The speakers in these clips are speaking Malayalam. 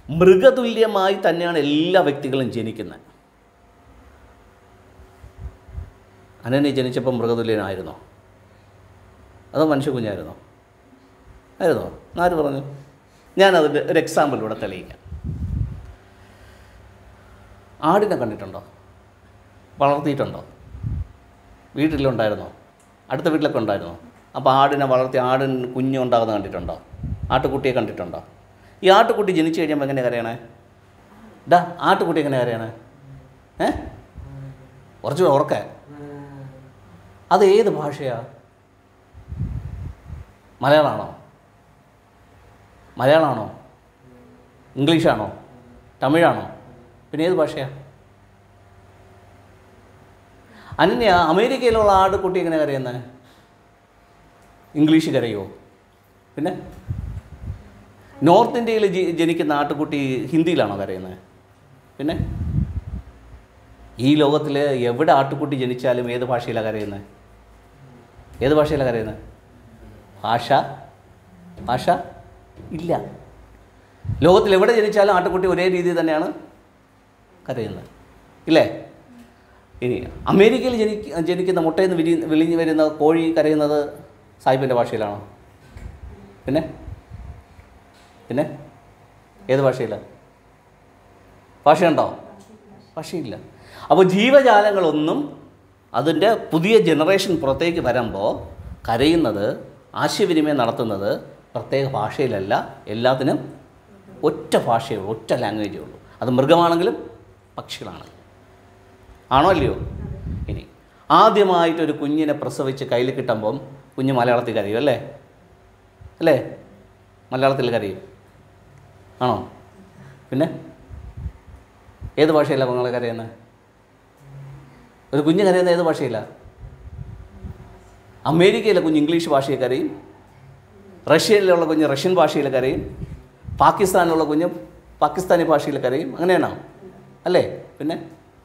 മൃഗതുല്യമായി തന്നെയാണ് എല്ലാ വ്യക്തികളും ജനിക്കുന്നത് അനന്യ ജനിച്ചപ്പോൾ മൃഗതുല്യനായിരുന്നോ അതോ മനുഷ്യ കുഞ്ഞായിരുന്നോ ആയിരുന്നോ ആര് പറഞ്ഞു ഞാനതിൻ്റെ ഒരു എക്സാമ്പിൾ ഇവിടെ തെളിയിക്കാം ആടിനെ കണ്ടിട്ടുണ്ടോ വളർത്തിയിട്ടുണ്ടോ വീട്ടിലുണ്ടായിരുന്നോ അടുത്ത വീട്ടിലൊക്കെ ഉണ്ടായിരുന്നോ അപ്പോൾ ആടിനെ വളർത്തി ആടിന് കുഞ്ഞുണ്ടാകുന്നത് കണ്ടിട്ടുണ്ടോ ആട്ടുകുട്ടിയെ കണ്ടിട്ടുണ്ടോ ഈ ആട്ടുകുട്ടി ജനിച്ചു കഴിയുമ്പോൾ എങ്ങനെ കരയണേ ഡാ ആട്ടുകുട്ടി എങ്ങനെ കരയണേ ഏ കുറച്ച് ഉറക്കേ അത് ഏത് ഭാഷയാ മലയാളമാണോ മലയാളമാണോ ഇംഗ്ലീഷാണോ തമിഴാണോ പിന്നെ ഏത് ഭാഷയാണ് അനന്യ അമേരിക്കയിലുള്ള ആടുകുട്ടി എങ്ങനെ കരയുന്നത് ഇംഗ്ലീഷ് കരയോ പിന്നെ നോർത്ത് ഇന്ത്യയിൽ ജി- ജനിക്കുന്ന ആട്ടുകുട്ടി ഹിന്ദിയിലാണോ കരയുന്നത് പിന്നെ ഈ ലോകത്തിൽ എവിടെ ആട്ടുകുട്ടി ജനിച്ചാലും ഏത് ഭാഷയിലാണ് കരയുന്നത് ഏത് ഭാഷയിലാണ് കരയുന്നത് ഭാഷ ഭാഷ ഇല്ല ലോകത്തിൽ എവിടെ ജനിച്ചാലും ആട്ടുകുട്ടി ഒരേ രീതിയിൽ തന്നെയാണ് കരയുന്നത് ഇല്ലേ ഇനി അമേരിക്കയിൽ ജനിക്ക ജനിക്കുന്ന മുട്ടയിൽ നിന്ന് വിരി വിളിഞ്ഞു വരുന്ന കോഴി കരയുന്നത് സാഹിബിൻ്റെ ഭാഷയിലാണോ പിന്നെ പിന്നെ ഏത് ഭാഷയിലാണ് ഭാഷയുണ്ടോ ഭാഷയില്ല അപ്പോൾ ജീവജാലങ്ങളൊന്നും അതിൻ്റെ പുതിയ ജനറേഷൻ പുറത്തേക്ക് വരുമ്പോൾ കരയുന്നത് ആശയവിനിമയം നടത്തുന്നത് പ്രത്യേക ഭാഷയിലല്ല എല്ലാത്തിനും ഒറ്റ ഭാഷയേ ഉള്ളൂ ഒറ്റ ലാംഗ്വേജേ ഉള്ളൂ അത് മൃഗമാണെങ്കിലും പക്ഷികളാണെങ്കിലും ആണോ അല്ലയോ ഇനി ആദ്യമായിട്ടൊരു കുഞ്ഞിനെ പ്രസവിച്ച് കയ്യിൽ കിട്ടുമ്പം കുഞ്ഞ് മലയാളത്തിൽ കരയും അല്ലേ അല്ലേ മലയാളത്തിൽ കരയും ആണോ പിന്നെ ഏത് ഭാഷയിലാണ് കുഞ്ഞുങ്ങളെ കരയുന്നത് ഒരു കുഞ്ഞ് കരയുന്ന ഏത് ഭാഷയിലാണ് അമേരിക്കയിലെ കുഞ്ഞ് ഇംഗ്ലീഷ് ഭാഷയിൽ കരയും റഷ്യയിലുള്ള കുഞ്ഞ് റഷ്യൻ ഭാഷയിൽ കരയും പാകിസ്ഥാനിലുള്ള കുഞ്ഞ് പാകിസ്ഥാനി ഭാഷയിൽ കരയും അങ്ങനെയാണോ അല്ലേ പിന്നെ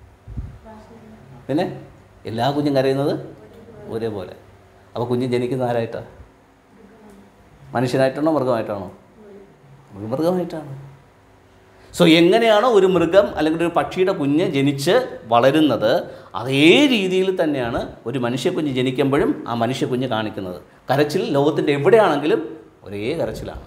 പിന്നെ എല്ലാ കുഞ്ഞും കരയുന്നത് ഒരേപോലെ അപ്പോൾ കുഞ്ഞ് ജനിക്കുന്ന ആരായിട്ടാണ് മനുഷ്യനായിട്ടാണോ മൃഗമായിട്ടാണോ മൃഗമായിട്ടാണ് സോ എങ്ങനെയാണോ ഒരു മൃഗം അല്ലെങ്കിൽ ഒരു പക്ഷിയുടെ കുഞ്ഞ് ജനിച്ച് വളരുന്നത് അതേ രീതിയിൽ തന്നെയാണ് ഒരു മനുഷ്യക്കുഞ്ഞ് ജനിക്കുമ്പോഴും ആ മനുഷ്യക്കുഞ്ഞ് കാണിക്കുന്നത് കരച്ചിൽ ലോകത്തിൻ്റെ എവിടെയാണെങ്കിലും ഒരേ കരച്ചിലാണ്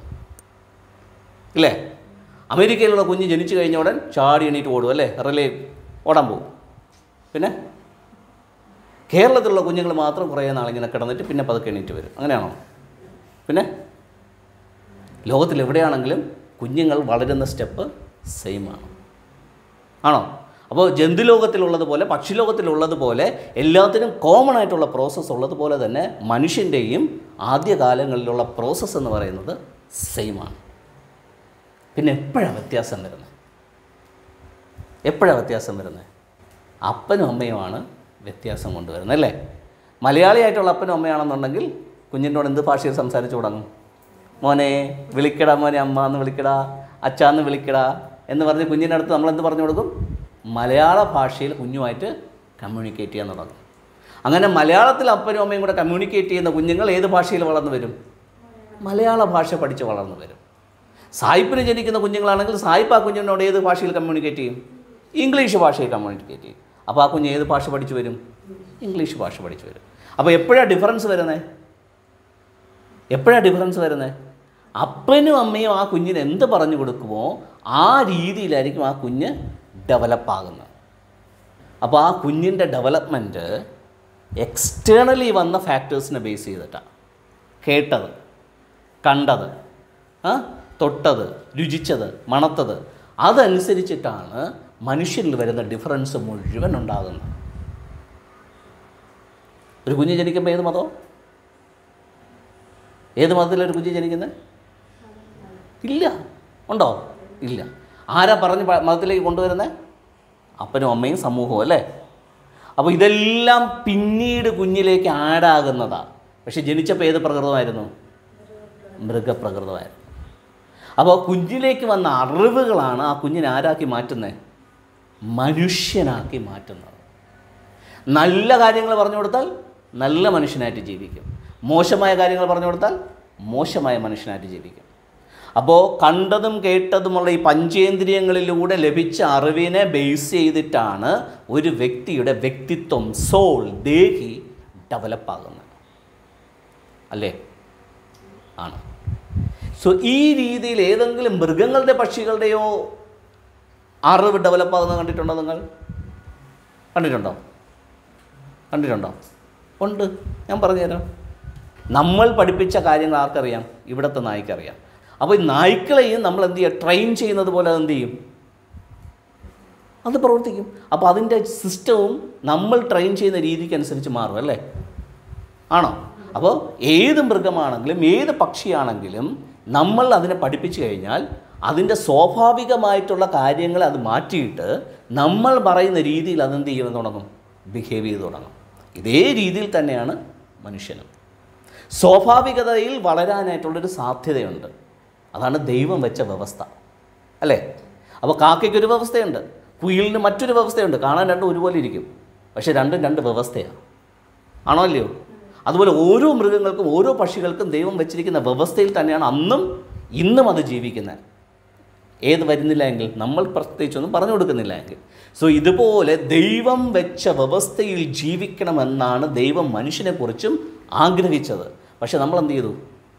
ഇല്ലേ അമേരിക്കയിലുള്ള കുഞ്ഞ് ജനിച്ചു കഴിഞ്ഞ ഉടൻ ചാടി എണീറ്റ് ഓടും അല്ലേ റിലേ ഓടാൻ പോകും പിന്നെ കേരളത്തിലുള്ള കുഞ്ഞുങ്ങൾ മാത്രം കുറേ നാളിങ്ങനെ കിടന്നിട്ട് പിന്നെ പതുക്കെ എണീറ്റ് വരും അങ്ങനെയാണോ പിന്നെ ലോകത്തിൽ എവിടെയാണെങ്കിലും കുഞ്ഞുങ്ങൾ വളരുന്ന സ്റ്റെപ്പ് സെയിം ആണ് ആണോ അപ്പോൾ ജന്തുലോകത്തിലുള്ളതുപോലെ പക്ഷിലോകത്തിലുള്ളതുപോലെ എല്ലാത്തിനും കോമൺ ആയിട്ടുള്ള പ്രോസസ്സ് ഉള്ളതുപോലെ തന്നെ മനുഷ്യൻ്റെയും ആദ്യകാലങ്ങളിലുള്ള പ്രോസസ്സ് എന്ന് പറയുന്നത് സെയിം ആണ് പിന്നെ എപ്പോഴാണ് വ്യത്യാസം വരുന്നത് എപ്പോഴാണ് വ്യത്യാസം വരുന്നത് അപ്പനും അമ്മയുമാണ് വ്യത്യാസം കൊണ്ടുവരുന്നത് അല്ലേ മലയാളിയായിട്ടുള്ള അപ്പനും അമ്മയാണെന്നുണ്ടെങ്കിൽ കുഞ്ഞിനോട് എന്ത് ഭാഷയിൽ സംസാരിച്ചു തുടങ്ങും മോനെ വിളിക്കടാ മോനെ അമ്മ എന്ന് വിളിക്കടാ അച്ചാന്ന് വിളിക്കടാ എന്ന് പറഞ്ഞ് കുഞ്ഞിൻ്റെ അടുത്ത് നമ്മൾ എന്ത് പറഞ്ഞു കൊടുക്കും മലയാള ഭാഷയിൽ കുഞ്ഞുമായിട്ട് കമ്മ്യൂണിക്കേറ്റ് ചെയ്യാൻ തുടങ്ങും അങ്ങനെ മലയാളത്തിൽ അപ്പനും അമ്മയും കൂടെ കമ്മ്യൂണിക്കേറ്റ് ചെയ്യുന്ന കുഞ്ഞുങ്ങൾ ഏത് ഭാഷയിൽ വളർന്നു വരും മലയാള ഭാഷ പഠിച്ച് വളർന്നു വരും സായിപ്പിന് ജനിക്കുന്ന കുഞ്ഞുങ്ങളാണെങ്കിൽ സായിപ്പ് ആ കുഞ്ഞിനോട് ഏത് ഭാഷയിൽ കമ്മ്യൂണിക്കേറ്റ് ചെയ്യും ഇംഗ്ലീഷ് ഭാഷയിൽ കമ്മ്യൂണിക്കേറ്റ് ചെയ്യും അപ്പോൾ ആ കുഞ്ഞ് ഏത് ഭാഷ പഠിച്ചു വരും ഇംഗ്ലീഷ് ഭാഷ പഠിച്ചു വരും അപ്പോൾ എപ്പോഴാണ് ഡിഫറൻസ് വരുന്നത് എപ്പോഴാണ് ഡിഫറൻസ് വരുന്നത് അപ്പനും അമ്മയും ആ കുഞ്ഞിന് എന്ത് പറഞ്ഞു കൊടുക്കുമോ ആ രീതിയിലായിരിക്കും ആ കുഞ്ഞ് ഡെവലപ്പ് ആകുന്നത് അപ്പോൾ ആ കുഞ്ഞിൻ്റെ ഡെവലപ്മെൻറ്റ് എക്സ്റ്റേണലി വന്ന ഫാക്ടേഴ്സിനെ ബേസ് ചെയ്തിട്ടാണ് കേട്ടത് കണ്ടത് ആ തൊട്ടത് രുചിച്ചത് മണത്തത് അതനുസരിച്ചിട്ടാണ് മനുഷ്യരിൽ വരുന്ന ഡിഫറൻസ് മുഴുവൻ ഉണ്ടാകുന്നത് ഒരു കുഞ്ഞ് ജനിക്കുമ്പോൾ ഏത് മതമോ ഏത് മതത്തിലൊരു കുഞ്ഞ് ജനിക്കുന്നത് ഇല്ല ഉണ്ടോ ഇല്ല ആരാ പറഞ്ഞ് പ- മതത്തിലേക്ക് കൊണ്ടുവരുന്നത് അപ്പനും അമ്മയും സമൂഹവും അല്ലേ അപ്പോൾ ഇതെല്ലാം പിന്നീട് കുഞ്ഞിലേക്ക് ആഡാകുന്നതാണ് പക്ഷെ ജനിച്ചപ്പോൾ ഏത് പ്രകൃതമായിരുന്നു മൃഗപ്രകൃതമായിരുന്നു അപ്പോൾ കുഞ്ഞിലേക്ക് വന്ന അറിവുകളാണ് ആ കുഞ്ഞിനെ ആരാക്കി മാറ്റുന്നത് മനുഷ്യനാക്കി മാറ്റുന്നത് നല്ല കാര്യങ്ങൾ പറഞ്ഞു കൊടുത്താൽ നല്ല മനുഷ്യനായിട്ട് ജീവിക്കും മോശമായ കാര്യങ്ങൾ പറഞ്ഞു കൊടുത്താൽ മോശമായ മനുഷ്യനായിട്ട് ജീവിക്കും അപ്പോൾ കണ്ടതും കേട്ടതുമുള്ള ഈ പഞ്ചേന്ദ്രിയങ്ങളിലൂടെ ലഭിച്ച അറിവിനെ ബേസ് ചെയ്തിട്ടാണ് ഒരു വ്യക്തിയുടെ വ്യക്തിത്വം സോൾ ദേഹി ഡെവലപ്പാകുന്നത് അല്ലേ ആണ് സോ ഈ രീതിയിൽ ഏതെങ്കിലും മൃഗങ്ങളുടെ പക്ഷികളുടെയോ അറിവ് ഡെവലപ്പാകുന്നത് കണ്ടിട്ടുണ്ടോ നിങ്ങൾ കണ്ടിട്ടുണ്ടോ കണ്ടിട്ടുണ്ടോ ഉണ്ട് ഞാൻ പറഞ്ഞുതരാം നമ്മൾ പഠിപ്പിച്ച കാര്യങ്ങൾ ആർക്കറിയാം ഇവിടുത്തെ നായ്ക്കറിയാം അപ്പോൾ ഈ നായ്ക്കളെയും നമ്മൾ എന്ത് ചെയ്യുക ട്രെയിൻ ചെയ്യുന്നത് പോലെ അത് എന്ത് ചെയ്യും അത് പ്രവർത്തിക്കും അപ്പോൾ അതിൻ്റെ സിസ്റ്റവും നമ്മൾ ട്രെയിൻ ചെയ്യുന്ന രീതിക്ക് അനുസരിച്ച് മാറും അല്ലേ ആണോ അപ്പോൾ ഏത് മൃഗമാണെങ്കിലും ഏത് പക്ഷിയാണെങ്കിലും നമ്മൾ അതിനെ പഠിപ്പിച്ചു കഴിഞ്ഞാൽ അതിൻ്റെ സ്വാഭാവികമായിട്ടുള്ള കാര്യങ്ങൾ അത് മാറ്റിയിട്ട് നമ്മൾ പറയുന്ന രീതിയിൽ അതെന്ത് ചെയ്യുമെന്ന് തുടങ്ങും ബിഹേവ് ചെയ്ത് തുടങ്ങും ഇതേ രീതിയിൽ തന്നെയാണ് മനുഷ്യനും സ്വാഭാവികതയിൽ വളരാനായിട്ടുള്ളൊരു സാധ്യതയുണ്ട് അതാണ് ദൈവം വെച്ച വ്യവസ്ഥ അല്ലേ അപ്പോൾ കാക്കയ്ക്കൊരു വ്യവസ്ഥയുണ്ട് കുയിലിന് മറ്റൊരു വ്യവസ്ഥയുണ്ട് കാണാൻ രണ്ടും ഒരുപോലെ ഇരിക്കും പക്ഷേ രണ്ടും രണ്ട് വ്യവസ്ഥയാണ് ആണോ അല്ലയോ അതുപോലെ ഓരോ മൃഗങ്ങൾക്കും ഓരോ പക്ഷികൾക്കും ദൈവം വെച്ചിരിക്കുന്ന വ്യവസ്ഥയിൽ തന്നെയാണ് അന്നും ഇന്നും അത് ജീവിക്കുന്നത് ഏത് വരുന്നില്ല എങ്കിൽ നമ്മൾ പ്രത്യേകിച്ചൊന്നും പറഞ്ഞു കൊടുക്കുന്നില്ല എങ്കിൽ സോ ഇതുപോലെ ദൈവം വെച്ച വ്യവസ്ഥയിൽ ജീവിക്കണമെന്നാണ് ദൈവം മനുഷ്യനെക്കുറിച്ചും ആഗ്രഹിച്ചത് പക്ഷെ നമ്മൾ എന്ത് ചെയ്തു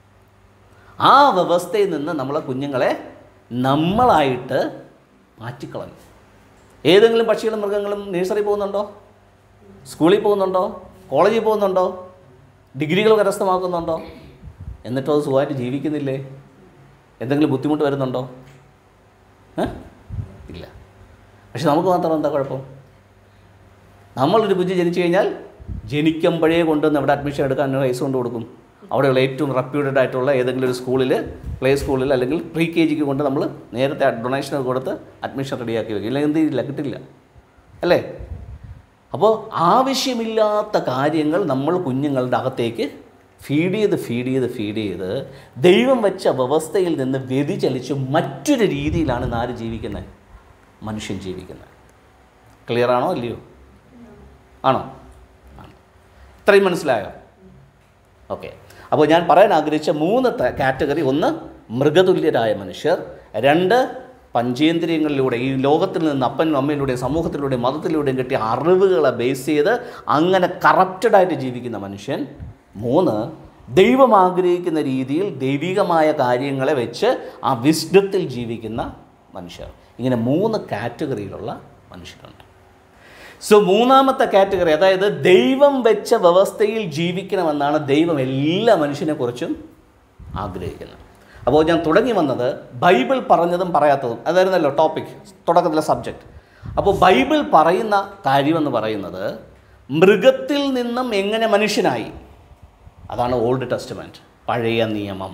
ആ വ്യവസ്ഥയിൽ നിന്ന് നമ്മളെ കുഞ്ഞുങ്ങളെ നമ്മളായിട്ട് മാറ്റിക്കളഞ്ഞു ഏതെങ്കിലും പക്ഷികളും മൃഗങ്ങളും നഴ്സറി പോകുന്നുണ്ടോ സ്കൂളിൽ പോകുന്നുണ്ടോ കോളേജിൽ പോകുന്നുണ്ടോ ഡിഗ്രികൾ കരസ്ഥമാക്കുന്നുണ്ടോ എന്നിട്ടും അത് സുഖമായിട്ട് ജീവിക്കുന്നില്ലേ എന്തെങ്കിലും ബുദ്ധിമുട്ട് വരുന്നുണ്ടോ ഏ? ഇല്ല പക്ഷെ നമുക്ക് മാത്രം എന്താ കുഴപ്പം നമ്മളൊരു കുഞ്ഞ് ജനിച്ചു കഴിഞ്ഞാൽ ജനിക്കുമ്പോഴേ കൊണ്ടുവന്ന് അവിടെ അഡ്മിഷൻ എടുക്കാൻ പൈസ കൊണ്ട് കൊടുക്കും അവിടെയുള്ള ഏറ്റവും റെപ്യൂട്ടഡ് ആയിട്ടുള്ള ഏതെങ്കിലും ഒരു സ്കൂളിൽ പ്ലേ സ്കൂളിൽ അല്ലെങ്കിൽ പ്രീ കെ ജിക്ക് കൊണ്ട് നമ്മൾ നേരത്തെ ഡൊണേഷൻ കൊടുത്ത് അഡ്മിഷൻ റെഡിയാക്കി വെക്കും ഇല്ലെങ്കിൽ എന്ത് ചെയ്യില്ല കിട്ടില്ല അല്ലേ അപ്പോൾ ആവശ്യമില്ലാത്ത കാര്യങ്ങൾ നമ്മൾ കുഞ്ഞുങ്ങളുടെ അകത്തേക്ക് ഫീഡ് ചെയ്ത് ഫീഡ് ചെയ്ത് ഫീഡ് ചെയ്ത് ദൈവം വെച്ച വ്യവസ്ഥയിൽ നിന്ന് വ്യതിചലിച്ച് മറ്റൊരു രീതിയിലാണ് ഇന്ന് ആര് ജീവിക്കുന്നത് മനുഷ്യൻ ജീവിക്കുന്നത് ക്ലിയർ ആണോ അല്ലയോ ആണോ ആണ് ഇത്രയും മനസ്സിലായോ ഓക്കെ അപ്പോൾ ഞാൻ പറയാൻ ആഗ്രഹിച്ച മൂന്ന് ത- കാറ്റഗറി ഒന്ന് മൃഗതുല്യരായ മനുഷ്യർ രണ്ട് പഞ്ചേന്ദ്രിയങ്ങളിലൂടെ ഈ ലോകത്തിൽ നിന്ന് അപ്പനും അമ്മയിലൂടെയും സമൂഹത്തിലൂടെയും മതത്തിലൂടെയും കിട്ടിയ അറിവുകളെ ബേസ് ചെയ്ത് അങ്ങനെ കറപ്റ്റഡായിട്ട് ജീവിക്കുന്ന മനുഷ്യൻ മൂന്ന് ദൈവം ആഗ്രഹിക്കുന്ന രീതിയിൽ ദൈവികമായ കാര്യങ്ങളെ വെച്ച് ആ വിസ്ഡത്തിൽ ജീവിക്കുന്ന മനുഷ്യർ ഇങ്ങനെ മൂന്ന് കാറ്റഗറിയിലുള്ള മനുഷ്യരുണ്ട് സോ മൂന്നാമത്തെ കാറ്റഗറി അതായത് ദൈവം വെച്ച വ്യവസ്ഥയിൽ ജീവിക്കണമെന്നാണ് ദൈവം എല്ലാ മനുഷ്യനെക്കുറിച്ചും ആഗ്രഹിക്കുന്നത് അപ്പോൾ ഞാൻ തുടങ്ങി വന്നത് ബൈബിൾ പറഞ്ഞതും പറയാത്തതും അതായിരുന്നല്ലോ ടോപ്പിക് തുടക്കത്തിലെ സബ്ജക്റ്റ് അപ്പോൾ ബൈബിൾ പറയുന്ന കാര്യമെന്ന് പറയുന്നത് മൃഗത്തിൽ നിന്നും എങ്ങനെ മനുഷ്യനായി അതാണ് ഓൾഡ് ടെസ്റ്റമെൻറ്റ് പഴയ നിയമം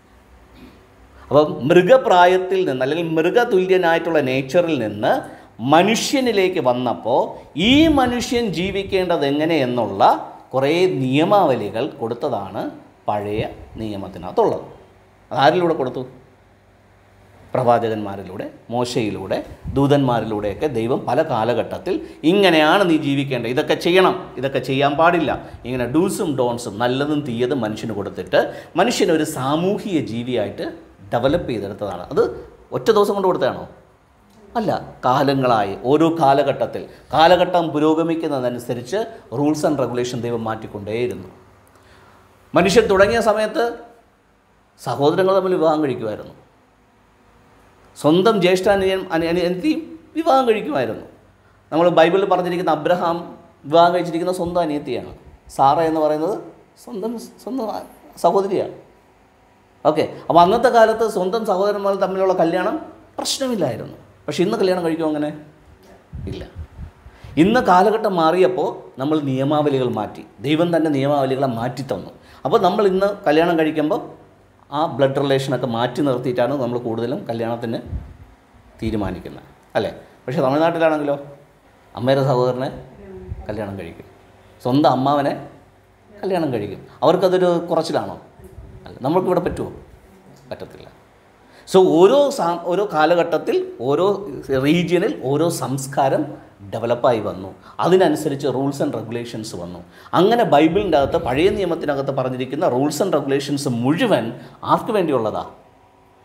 അപ്പം മൃഗപ്രായത്തിൽ നിന്ന് അല്ലെങ്കിൽ മൃഗതുല്യനായിട്ടുള്ള നേച്ചറിൽ നിന്ന് മനുഷ്യനിലേക്ക് വന്നപ്പോൾ ഈ മനുഷ്യൻ ജീവിക്കേണ്ടത് എങ്ങനെയെന്നുള്ള കുറേ നിയമാവലികൾ കൊടുത്തതാണ് പഴയ നിയമത്തിനകത്തുള്ളത് അതാരിലൂടെ കൊടുത്തു പ്രവാചകന്മാരിലൂടെ മോശയിലൂടെ ദൂതന്മാരിലൂടെയൊക്കെ ദൈവം പല കാലഘട്ടത്തിൽ ഇങ്ങനെയാണ് നീ ജീവിക്കേണ്ടത് ഇതൊക്കെ ചെയ്യണം ഇതൊക്കെ ചെയ്യാൻ പാടില്ല ഇങ്ങനെ ഡൂസും ഡോൺസും നല്ലതും തീയതും മനുഷ്യന് കൊടുത്തിട്ട് മനുഷ്യനൊരു സാമൂഹിക ജീവിയായിട്ട് ഡെവലപ്പ് ചെയ്തെടുത്തതാണ് അത് ഒറ്റ ദിവസം കൊണ്ട് കൊടുത്തതാണോ അല്ല കാലങ്ങളായി ഓരോ കാലഘട്ടത്തിൽ കാലഘട്ടം പുരോഗമിക്കുന്നതനുസരിച്ച് റൂൾസ് ആൻഡ് റെഗുലേഷൻ ദൈവം മാറ്റിക്കൊണ്ടേയിരുന്നു മനുഷ്യൻ തുടങ്ങിയ സമയത്ത് സഹോദരങ്ങൾ തമ്മിൽ വിവാഹം കഴിക്കുമായിരുന്നു സ്വന്തം ജ്യേഷ്ഠാനിയൻ അനിയത്തിയും വിവാഹം കഴിക്കുമായിരുന്നു നമ്മൾ ബൈബിളിൽ പറഞ്ഞിരിക്കുന്ന അബ്രഹാം വിവാഹം കഴിച്ചിരിക്കുന്ന സ്വന്തം അനിയത്തിയാണ് സാറ എന്ന് പറയുന്നത് സ്വന്തം സ്വന്തം സഹോദരിയാണ് ഓക്കെ അപ്പോൾ അന്നത്തെ കാലത്ത് സ്വന്തം സഹോദരന്മാർ തമ്മിലുള്ള കല്യാണം പ്രശ്നമില്ലായിരുന്നു പക്ഷെ ഇന്ന് കല്യാണം കഴിക്കുമോ അങ്ങനെ ഇല്ല ഇന്ന് കാലഘട്ടം മാറിയപ്പോൾ നമ്മൾ നിയമാവലികൾ മാറ്റി ദൈവം തന്നെ നിയമാവലികളെ മാറ്റി തന്നു അപ്പോൾ നമ്മൾ ഇന്ന് കല്യാണം കഴിക്കുമ്പോൾ ആ ബ്ലഡ് റിലേഷനൊക്കെ മാറ്റി നിർത്തിയിട്ടാണ് നമ്മൾ കൂടുതലും കല്യാണത്തിന് തീരുമാനിക്കുന്നത് അല്ലേ പക്ഷേ തമിഴ്നാട്ടിലാണെങ്കിലോ അമ്മയുടെ സഹോദരനെ കല്യാണം കഴിക്കും സ്വന്തം അമ്മാവനെ കല്യാണം കഴിക്കും അവർക്കതൊരു കുറച്ചിലാണോ അല്ല നമ്മൾക്കിവിടെ പറ്റുമോ പറ്റത്തില്ല സോ ഓരോ സാ ഓരോ കാലഘട്ടത്തിൽ ഓരോ റീജിയനിൽ ഓരോ സംസ്കാരം ഡെവലപ്പായി വന്നു അതിനനുസരിച്ച് റൂൾസ് ആൻഡ് റെഗുലേഷൻസ് വന്നു അങ്ങനെ ബൈബിളിൻ്റെ അകത്ത് പഴയ നിയമത്തിനകത്ത് പറഞ്ഞിരിക്കുന്ന റൂൾസ് ആൻഡ് റെഗുലേഷൻസ് മുഴുവൻ ആർക്ക് വേണ്ടിയുള്ളതാ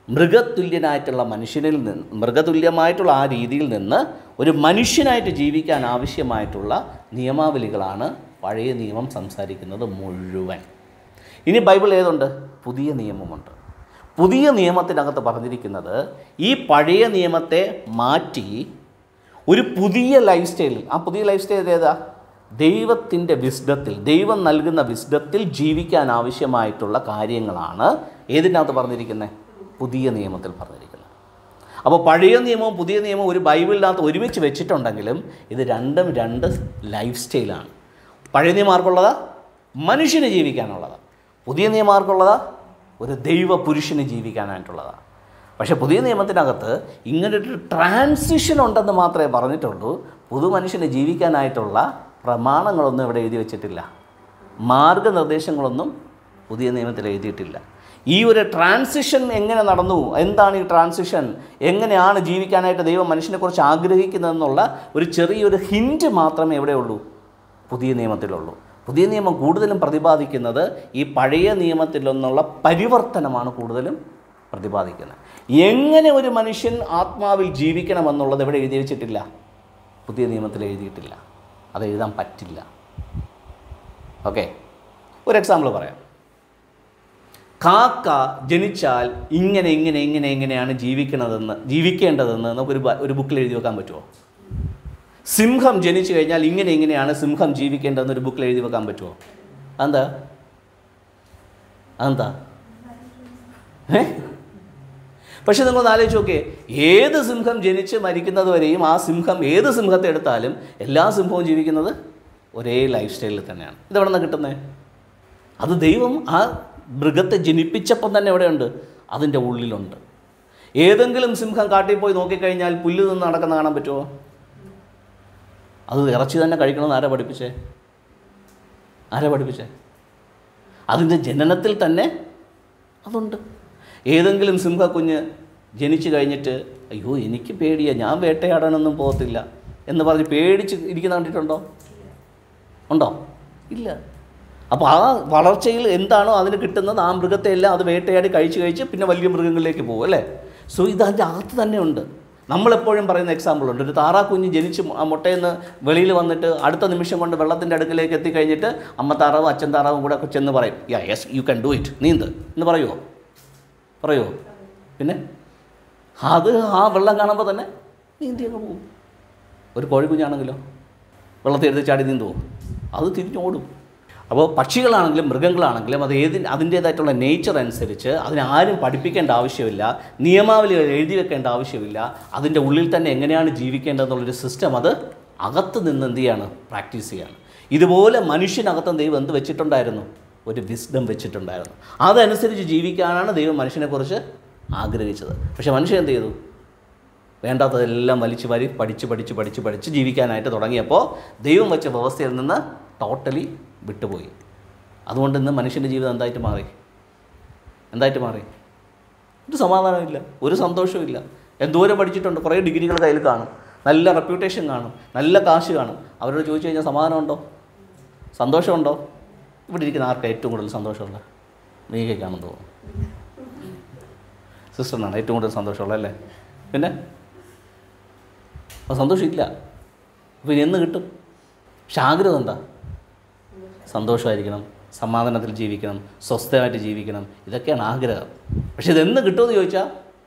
മൃഗതുല്യനായിട്ടുള്ള മനുഷ്യനിൽ നിന്ന് മൃഗതുല്യമായിട്ടുള്ള ആ രീതിയിൽ നിന്ന് ഒരു മനുഷ്യനായിട്ട് ജീവിക്കാൻ ആവശ്യമായിട്ടുള്ള നിയമാവലികളാണ് പഴയ നിയമം സംസാരിക്കുന്നത് മുഴുവൻ ഇനി ബൈബിൾ ഏതുണ്ട് പുതിയ നിയമമുണ്ട് പുതിയ നിയമത്തിനകത്ത് പറഞ്ഞിരിക്കുന്നത് ഈ പഴയ നിയമത്തെ മാറ്റി ഒരു പുതിയ ലൈഫ് സ്റ്റൈലിൽ ആ പുതിയ ലൈഫ് സ്റ്റൈൽ ഏതാ ദൈവത്തിൻ്റെ വിസ്ഡത്തിൽ ദൈവം നൽകുന്ന വിസ്ഡത്തിൽ ജീവിക്കാൻ ആവശ്യമായിട്ടുള്ള കാര്യങ്ങളാണ് ഏതിനകത്ത് പറഞ്ഞിരിക്കുന്നത് പുതിയ നിയമത്തിൽ പറഞ്ഞിരിക്കുന്നത് അപ്പോൾ പഴയ നിയമവും പുതിയ നിയമവും ഒരു ബൈബിളിനകത്ത് ഒരുമിച്ച് വെച്ചിട്ടുണ്ടെങ്കിലും ഇത് രണ്ടും രണ്ട് ലൈഫ് സ്റ്റൈലാണ് പഴയ നിയമം ആർക്കുള്ളതാ മനുഷ്യന് ജീവിക്കാനുള്ളതാ പുതിയ നിയമം ആർക്കുള്ളതാ ഒരു ദൈവ പുരുഷന് ജീവിക്കാനായിട്ടുള്ളതാണ് പക്ഷേ പുതിയ നിയമത്തിനകത്ത് ഇങ്ങനൊരു ട്രാൻസിഷൻ ഉണ്ടെന്ന് മാത്രമേ പറഞ്ഞിട്ടുള്ളൂ പുതു മനുഷ്യന് ജീവിക്കാനായിട്ടുള്ള പ്രമാണങ്ങളൊന്നും ഇവിടെ എഴുതി വച്ചിട്ടില്ല മാർഗനിർദ്ദേശങ്ങളൊന്നും പുതിയ നിയമത്തിൽ എഴുതിയിട്ടില്ല ഈ ഒരു ട്രാൻസിഷൻ എങ്ങനെ നടന്നു എന്താണ് ഈ ട്രാൻസിഷൻ എങ്ങനെയാണ് ജീവിക്കാനായിട്ട് ദൈവം മനുഷ്യനെക്കുറിച്ച് ആഗ്രഹിക്കുന്നതെന്നുള്ള ഒരു ചെറിയൊരു ഹിൻറ്റ് മാത്രമേ എവിടെയുള്ളൂ പുതിയ നിയമത്തിലുള്ളൂ പുതിയ നിയമം കൂടുതലും പ്രതിപാദിക്കുന്നത് ഈ പഴയ നിയമത്തിൽ നിന്നുള്ള പരിവർത്തനമാണ് കൂടുതലും പ്രതിപാദിക്കുന്നത് എങ്ങനെ ഒരു മനുഷ്യൻ ആത്മാവിൽ ജീവിക്കണമെന്നുള്ളത് ഇവിടെ എഴുതി വെച്ചിട്ടില്ല പുതിയ നിയമത്തിൽ എഴുതിയിട്ടില്ല അത് എഴുതാൻ പറ്റില്ല ഓക്കെ ഒരു എക്സാമ്പിൾ പറയാം കാക്ക ജനിച്ചാൽ ഇങ്ങനെ ഇങ്ങനെ ഇങ്ങനെ ഇങ്ങനെയാണ് ജീവിക്കണതെന്ന് ജീവിക്കേണ്ടതെന്ന് നമുക്കൊരു ബ- ഒരു ബുക്കിൽ എഴുതി വെക്കാൻ പറ്റുമോ സിംഹം ജനിച്ചു കഴിഞ്ഞാൽ ഇങ്ങനെ ഇങ്ങനെയാണ് സിംഹം ജീവിക്കേണ്ടതെന്ന് ഒരു ബുക്കിൽ എഴുതി വെക്കാൻ പറ്റുമോ അതെന്താ അതെന്താ ഏ പക്ഷെ നിങ്ങളൊന്ന് ആലോചിച്ച് നോക്കിയേ ഏത് സിംഹം ജനിച്ച് മരിക്കുന്നത് വരെയും ആ സിംഹം ഏത് സിംഹത്തെ എടുത്താലും എല്ലാ സിംഹവും ജീവിക്കുന്നത് ഒരേ ലൈഫ് സ്റ്റൈലിൽ തന്നെയാണ് ഇതെവിടെ നിന്നാണ് കിട്ടുന്നത് അത് ദൈവം ആ മൃഗത്തെ ജനിപ്പിച്ചപ്പം തന്നെ എവിടെയുണ്ട് അതിൻ്റെ ഉള്ളിലുണ്ട് ഏതെങ്കിലും സിംഹം കാട്ടിൽ പോയി നോക്കിക്കഴിഞ്ഞാൽ പുല്ല് നിന്ന് നടക്കുന്ന കാണാൻ പറ്റുമോ അത് ഇറച്ചി തന്നെ കഴിക്കണമെന്ന് ആരാ പഠിപ്പിച്ചേ ആരാ പഠിപ്പിച്ചേ അതിൻ്റെ ജനനത്തിൽ തന്നെ അതുണ്ട് ഏതെങ്കിലും സിംഹക്കുഞ്ഞ് ജനിച്ചു കഴിഞ്ഞിട്ട് അയ്യോ എനിക്ക് പേടിയാ ഞാൻ വേട്ടയാടാനൊന്നും പോകത്തില്ല എന്ന് പറഞ്ഞ് പേടിച്ച് ഇരിക്കുന്ന കണ്ടിട്ടുണ്ടോ ഉണ്ടോ ഇല്ല അപ്പോൾ ആ വളർച്ചയിൽ എന്താണോ അതിന് കിട്ടുന്നത് ആ മൃഗത്തെ എല്ലാം അത് വേട്ടയാടി കഴിച്ച് കഴിച്ച് പിന്നെ വലിയ മൃഗങ്ങളിലേക്ക് പോകും അല്ലേ സോ ഇത് അതിൻ്റെ അകത്ത് തന്നെ ഉണ്ട് നമ്മളെപ്പോഴും പറയുന്ന എക്സാമ്പിൾ ഉണ്ട് ഒരു താറാക്കുഞ്ഞ് ജനിച്ച് ആ മുട്ടയിൽ നിന്ന് വെളിയിൽ വന്നിട്ട് അടുത്ത നിമിഷം കൊണ്ട് വെള്ളത്തിൻ്റെ അടുക്കിലേക്ക് എത്തിക്കഴിഞ്ഞിട്ട് അമ്മ താറാവും അച്ഛൻ താറാവും കൂടെ ചെന്ന് പറയും yeah yes you can do it നീന്ത് എന്ന് പറയുമോ പറയുമോ പിന്നെ അത് ആ വെള്ളം കാണുമ്പോൾ തന്നെ നീന്തി അങ്ങ് പോകും ഒരു കോഴിക്കുഞ്ഞാണെങ്കിലോ വെള്ളത്തിൽ എടുത്ത് ചാടി നീന്തുമോ അത് തിരിഞ്ഞോടും അപ്പോൾ പക്ഷികളാണെങ്കിലും മൃഗങ്ങളാണെങ്കിലും അത് ഏതി അതിൻ്റേതായിട്ടുള്ള നേച്ചർ അനുസരിച്ച് അതിനെ ആരും പഠിപ്പിക്കേണ്ട ആവശ്യമില്ല നിയമാവലികൾ എഴുതി വെക്കേണ്ട ആവശ്യമില്ല അതിൻ്റെ ഉള്ളിൽ തന്നെ എങ്ങനെയാണ് ജീവിക്കേണ്ടതെന്നുള്ളൊരു സിസ്റ്റം അത് അകത്ത് നിന്ന് എന്ത് ചെയ്യാണ് പ്രാക്ടീസ് ചെയ്യാണ് ഇതുപോലെ മനുഷ്യനകത്തും ദൈവം എന്ത് വെച്ചിട്ടുണ്ടായിരുന്നു ഒരു വിസ്ഡം വെച്ചിട്ടുണ്ടായിരുന്നു അതനുസരിച്ച് ജീവിക്കാനാണ് ദൈവം മനുഷ്യനെക്കുറിച്ച് ആഗ്രഹിച്ചത് പക്ഷേ മനുഷ്യൻ എന്ത് ചെയ്തു വേണ്ടാത്തതെല്ലാം വലിച്ചു വാരി പഠിച്ച് പഠിച്ച് പഠിച്ച് പഠിച്ച് ജീവിക്കാനായിട്ട് തുടങ്ങിയപ്പോൾ ദൈവം വെച്ച വ്യവസ്ഥയിൽ നിന്ന് ടോട്ടലി വിട്ടുപോയി അതുകൊണ്ട് ഇന്ന് മനുഷ്യൻ്റെ ജീവിതം എന്തായിട്ട് മാറി എന്തായിട്ട് മാറി ഒരു സമാധാനമില്ല ഒരു സന്തോഷവും ഇല്ല എന്തോരം പഠിച്ചിട്ടുണ്ട് കുറേ ഡിഗ്രികൾ കയ്യിൽ കാണും നല്ല റെപ്യൂട്ടേഷൻ കാണും നല്ല കാശ് കാണും അവരോട് ചോദിച്ചു കഴിഞ്ഞാൽ സമാധാനമുണ്ടോ സന്തോഷമുണ്ടോ ഇവിടെ ഇരിക്കുന്ന ആർക്കാണ് ഏറ്റവും കൂടുതൽ സന്തോഷമുള്ളത് മീകയ്ക്കാണെന്ന് തോന്നുന്നു സിസ്റ്ററിനാണ് ഏറ്റവും കൂടുതൽ സന്തോഷമുള്ളത് അല്ലേ പിന്നെ അപ്പോൾ സന്തോഷമില്ല അപ്പോൾ ഇനി എന്ന് കിട്ടും പക്ഷെ ആഗ്രഹം എന്താ സന്തോഷമായിരിക്കണം സമാധാനത്തിൽ ജീവിക്കണം സ്വസ്ഥമായിട്ട് ജീവിക്കണം ഇതൊക്കെയാണ് ആഗ്രഹം പക്ഷെ ഇതെന്ന് കിട്ടുമെന്ന് ചോദിച്ചാൽ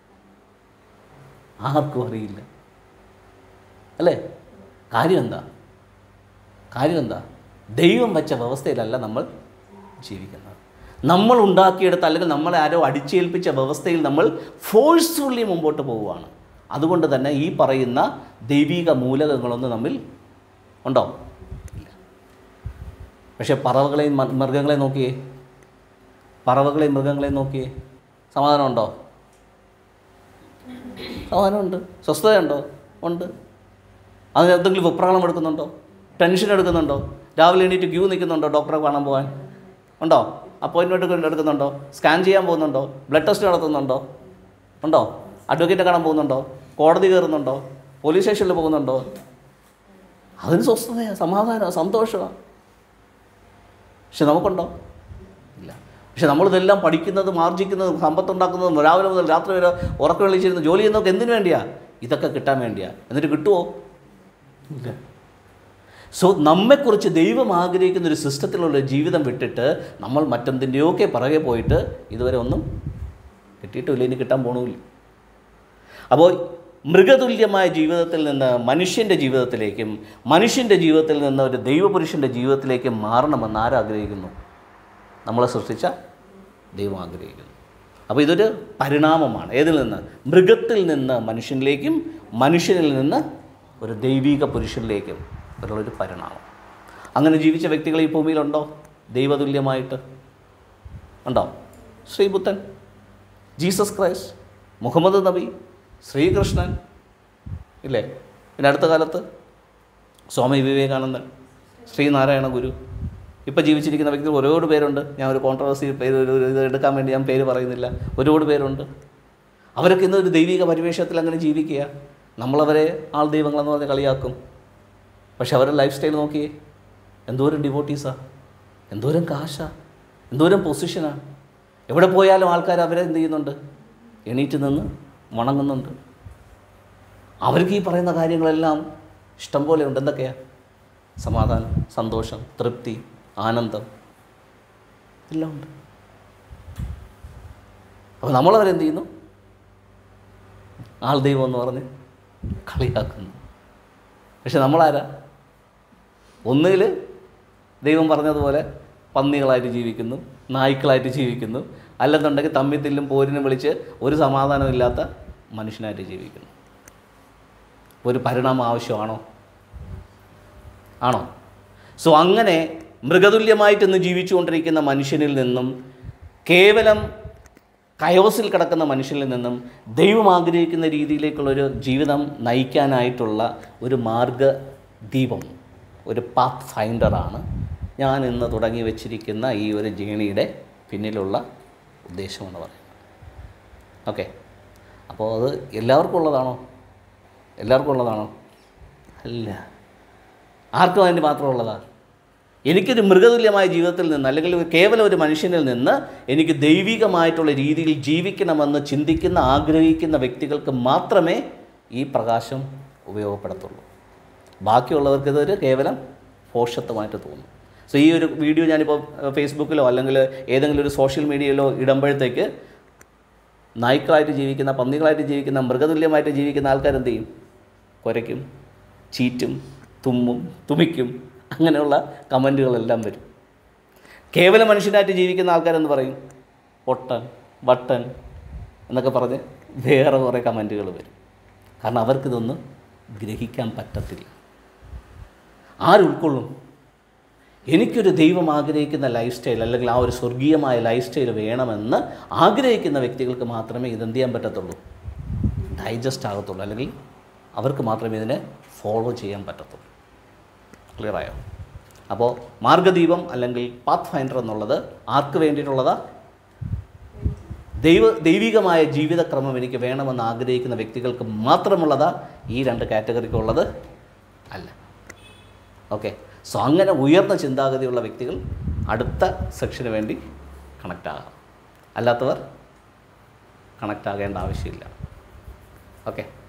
ആർക്കും അറിയില്ല അല്ലേ കാര്യം എന്താ കാര്യം എന്താ ദൈവം വെച്ച വ്യവസ്ഥയിലല്ല നമ്മൾ ജീവിക്കുന്നത് നമ്മൾ ഉണ്ടാക്കിയെടുത്ത അല്ലെങ്കിൽ നമ്മളെ ആരോ അടിച്ചേൽപ്പിച്ച വ്യവസ്ഥയിൽ നമ്മൾ ഫോഴ്സ്ഫുള്ളി മുമ്പോട്ട് പോവുകയാണ് അതുകൊണ്ട് തന്നെ ഈ പറയുന്ന ദൈവിക മൂലകങ്ങളൊന്നും നമ്മിൽ ഉണ്ടോ ഇല്ല പക്ഷേ പറവകളെയും മ- മൃഗങ്ങളെയും നോക്കിയേ പറവകളെയും മൃഗങ്ങളെയും നോക്കിയേ സമാധാനമുണ്ടോ സമാധാനമുണ്ട് സ്വസ്ഥതയുണ്ടോ ഉണ്ട് അതിന് എന്തെങ്കിലും വിപ്രാളം എടുക്കുന്നുണ്ടോ ടെൻഷൻ എടുക്കുന്നുണ്ടോ രാവിലെ എണീറ്റ് ക്യൂ നിൽക്കുന്നുണ്ടോ ഡോക്ടറെ കാണാൻ പോകാൻ ഉണ്ടോ അപ്പോയിൻമെൻറ്റ് എടുക്കുന്നുണ്ടോ സ്കാൻ ചെയ്യാൻ പോകുന്നുണ്ടോ ബ്ലഡ് ടെസ്റ്റ് നടത്തുന്നുണ്ടോ ഉണ്ടോ അഡ്വക്കേറ്റ് കാണാൻ പോകുന്നുണ്ടോ കോടതി കയറുന്നുണ്ടോ പോലീസ് സ്റ്റേഷനിൽ പോകുന്നുണ്ടോ അതിന് സ്വസ്ഥതയാണ് സമാധാനമാണ് സന്തോഷമാണ് പക്ഷെ നമുക്കുണ്ടോ ഇല്ല പക്ഷെ നമ്മളിതെല്ലാം പഠിക്കുന്നതും ആർജിക്കുന്നതും സമ്പത്തുണ്ടാക്കുന്നതും രാവിലെ മുതൽ രാത്രി വരെ ഉറക്കം വിളിച്ചിരുന്ന് ജോലി ചെയ്യുന്നതൊക്കെ എന്തിനു വേണ്ടിയാ ഇതൊക്കെ കിട്ടാൻ വേണ്ടിയാ എന്നിട്ട് കിട്ടുമോ ഇല്ല സോ നമ്മെക്കുറിച്ച് ദൈവം ആഗ്രഹിക്കുന്ന ഒരു സിസ്റ്റത്തിലുള്ള ഒരു ജീവിതം വിട്ടിട്ട് നമ്മൾ മറ്റെന്തിൻ്റെയൊക്കെ പിറകെ പോയിട്ട് ഇതുവരെ ഒന്നും കിട്ടിയിട്ടില്ല ഇനി കിട്ടാൻ പോണമില്ല അപ്പോൾ മൃഗതുല്യമായ ജീവിതത്തിൽ നിന്ന് മനുഷ്യൻ്റെ ജീവിതത്തിലേക്കും മനുഷ്യൻ്റെ ജീവിതത്തിൽ നിന്ന് ഒരു ദൈവപുരുഷൻ്റെ ജീവിതത്തിലേക്കും മാറണമെന്ന് ആരാഗ്രഹിക്കുന്നു നമ്മളെ സൃഷ്ടിച്ച ദൈവം ആഗ്രഹിക്കുന്നു അപ്പോൾ ഇതൊരു പരിണാമമാണ് ഏതിൽ നിന്ന് മൃഗത്തിൽ നിന്ന് മനുഷ്യനിലേക്കും മനുഷ്യനിൽ നിന്ന് ഒരു ദൈവിക പുരുഷനിലേക്കും ഉള്ളൊരു പരിണാമം അങ്ങനെ ജീവിച്ച വ്യക്തികൾ ഈ ഭൂമിയിലുണ്ടോ ദൈവതുല്യമായിട്ട് ഉണ്ടോ ശ്രീബുദ്ധൻ ജീസസ് ക്രൈസ്റ്റ് മുഹമ്മദ് നബി ശ്രീകൃഷ്ണൻ ഇല്ലേ പിന്നെ അടുത്ത കാലത്ത് സ്വാമി വിവേകാനന്ദൻ ശ്രീനാരായണ ഗുരു ഇപ്പോൾ ജീവിച്ചിരിക്കുന്ന വ്യക്തികൾ ഒരുപാട് പേരുണ്ട് ഞാൻ ഒരു കോൺട്രവേഴ്സി പേര് ഒരു ഇത് എടുക്കാൻ വേണ്ടി ഞാൻ പേര് പറയുന്നില്ല ഒരുപാട് പേരുണ്ട് അവരൊക്കെ ഇന്ന് ഒരു ദൈവിക പരിവേഷത്തിൽ അങ്ങനെ ജീവിക്കുക നമ്മളവരെ ആൾ ദൈവങ്ങളെന്ന് പറഞ്ഞ് കളിയാക്കും പക്ഷെ അവരുടെ ലൈഫ് സ്റ്റൈൽ നോക്കിയേ എന്തോരം ഡിവോട്ടീസാ എന്തോരം കാശാ എന്തോരം പൊസിഷനാണ് എവിടെ പോയാലും ആൾക്കാർ അവരെ എന്ത് ചെയ്യുന്നുണ്ട് എണീറ്റ് നിന്ന് വണങ്ങുന്നുണ്ട് അവർക്ക് ഈ പറയുന്ന കാര്യങ്ങളെല്ലാം ഇഷ്ടം പോലെ ഉണ്ട് എന്തൊക്കെയാ സമാധാനം സന്തോഷം തൃപ്തി ആനന്ദം എല്ലാം ഉണ്ട് അപ്പോൾ നമ്മളവരെന്ത് ചെയ്യുന്നു ആൾ ദൈവം എന്ന് പറഞ്ഞ് കളിയാക്കുന്നു പക്ഷെ നമ്മളാരാ ഒന്നുകിൽ ദൈവം പറഞ്ഞതുപോലെ പന്നികളായിട്ട് ജീവിക്കുന്നു നായ്ക്കളായിട്ട് ജീവിക്കുന്നു അല്ലെന്നുണ്ടെങ്കിൽ തമ്മിൽ തില്ലും പോരിനും വിളിച്ച് ഒരു സമാധാനമില്ലാത്ത മനുഷ്യനായിട്ട് ജീവിക്കുന്നു ഒരു പരിണാമം ആവശ്യമാണോ ആണോ സോ അങ്ങനെ മൃഗതുല്യമായിട്ട് ഇന്ന് ജീവിച്ചുകൊണ്ടിരിക്കുന്ന മനുഷ്യനിൽ നിന്നും കേവലം കയോസിൽ കിടക്കുന്ന മനുഷ്യനിൽ നിന്നും ദൈവം ആഗ്രഹിക്കുന്ന രീതിയിലേക്കുള്ളൊരു ജീവിതം നയിക്കാനായിട്ടുള്ള ഒരു മാർഗദീപം ഒരു പാത്ത് ഫൈൻഡറാണ് ഞാൻ ഇന്ന് തുടങ്ങി വച്ചിരിക്കുന്ന ഈ ഒരു ജേണിയുടെ പിന്നിലുള്ള ഉദ്ദേശമെന്ന് പറയുന്നത് ഓക്കെ അപ്പോൾ അത് എല്ലാവർക്കും ഉള്ളതാണോ എല്ലാവർക്കും ഉള്ളതാണോ അല്ല ആർക്കും അതിന് മാത്രമുള്ളതാ എനിക്കൊരു മൃഗതുല്യമായ ജീവിതത്തിൽ നിന്ന് അല്ലെങ്കിൽ കേവലം ഒരു മനുഷ്യനിൽ നിന്ന് എനിക്ക് ദൈവികമായിട്ടുള്ള രീതിയിൽ ജീവിക്കണമെന്ന് ചിന്തിക്കുന്ന ആഗ്രഹിക്കുന്ന വ്യക്തികൾക്ക് മാത്രമേ ഈ പ്രകാശം ഉപയോഗപ്പെടുത്തുള്ളൂ ബാക്കിയുള്ളവർക്ക് ഇതൊരു കേവലം പോഷത്വമായിട്ട് തോന്നും സോ ഈ ഒരു വീഡിയോ ഞാനിപ്പോൾ ഫേസ്ബുക്കിലോ അല്ലെങ്കിൽ ഏതെങ്കിലും ഒരു സോഷ്യൽ മീഡിയയിലോ ഇടുമ്പോഴത്തേക്ക് നായ്ക്കളായിട്ട് ജീവിക്കുന്ന പന്നികളായിട്ട് ജീവിക്കുന്ന മൃഗതുല്യമായിട്ട് ജീവിക്കുന്ന ആൾക്കാരെന്ത് ചെയ്യും കുരയ്ക്കും ചീറ്റും തുമ്മും തുമിക്കും അങ്ങനെയുള്ള കമൻറ്റുകളെല്ലാം വരും കേവല മനുഷ്യനായിട്ട് ജീവിക്കുന്ന ആൾക്കാരെന്ന് പറയും ഒട്ടൻ വട്ടൻ എന്നൊക്കെ പറഞ്ഞ് വേറെ കുറേ കമൻറ്റുകൾ വരും കാരണം അവർക്കിതൊന്നും ഗ്രഹിക്കാൻ പറ്റത്തില്ല ആരുൾക്കൊള്ളും എനിക്കൊരു ദൈവം ആഗ്രഹിക്കുന്ന ലൈഫ് സ്റ്റൈൽ അല്ലെങ്കിൽ ആ ഒരു സ്വർഗീയമായ ലൈഫ് സ്റ്റൈൽ വേണമെന്ന് ആഗ്രഹിക്കുന്ന വ്യക്തികൾക്ക് മാത്രമേ ഇതെന്ത് ചെയ്യാൻ പറ്റത്തുള്ളൂ ഡൈജസ്റ്റ് ആകത്തുള്ളൂ അല്ലെങ്കിൽ അവർക്ക് മാത്രമേ ഇതിനെ ഫോളോ ചെയ്യാൻ പറ്റത്തുള്ളൂ ക്ലിയറായോ അപ്പോൾ മാർഗദീപം അല്ലെങ്കിൽ പാത്ത് ഫൈൻഡർ എന്നുള്ളത് ആർക്ക് വേണ്ടിയിട്ടുള്ളതാ ദൈവ ദൈവികമായ ജീവിതക്രമം എനിക്ക് വേണമെന്ന് ആഗ്രഹിക്കുന്ന വ്യക്തികൾക്ക് മാത്രമുള്ളതാ ഈ രണ്ട് കാറ്റഗറിക്കുള്ളത് അല്ല ഓക്കെ സോ അങ്ങനെ ഉയർന്ന ചിന്താഗതിയുള്ള വ്യക്തികൾ അടുത്ത സെക്ഷന് വേണ്ടി കണക്റ്റ് ആകാം അല്ലാത്തവർ കണക്റ്റ് ആകേണ്ട ആവശ്യമില്ല ഓക്കെ